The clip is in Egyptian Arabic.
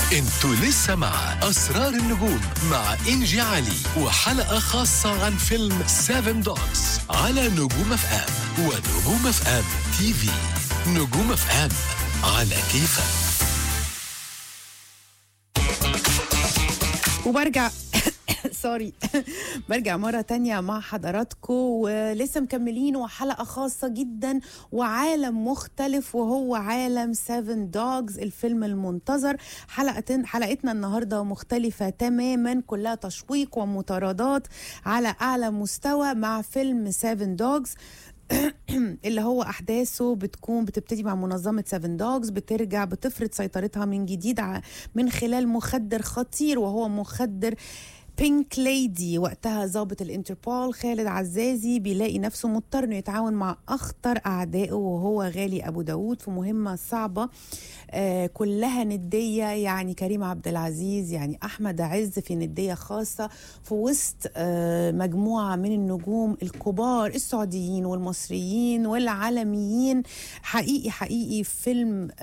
انتوا لسه مع أسرار النجوم مع إنجي علي وحلقة خاصة عن فيلم 7 دوجز على نجوم اف ام ونجوم اف ام تي في نجوم اف ام على كيفك وبرجع سوري برجع مرة تانية مع حضراتكم ولسه مكملين وحلقة خاصة جدا وعالم مختلف وهو عالم 7 دوجز الفيلم المنتظر حلقة حلقتنا النهاردة مختلفة تماما كلها تشويق ومطاردات على أعلى مستوى مع فيلم 7 دوجز اللي هو احداثه بتكون بتبتدي مع منظمه 7 دوجز بترجع بتفرض سيطرتها من جديد ع- من خلال مخدر خطير وهو مخدر بينك ليدي وقتها ضابط الانتربول خالد عزازي بيلاقي نفسه مضطر انه يتعاون مع اخطر اعدائه وهو غالي ابو داود في مهمه صعبه آه كلها نديه يعني كريم عبد العزيز يعني احمد عز في نديه خاصه في وسط آه مجموعه من النجوم الكبار السعوديين والمصريين والعالميين حقيقي حقيقي فيلم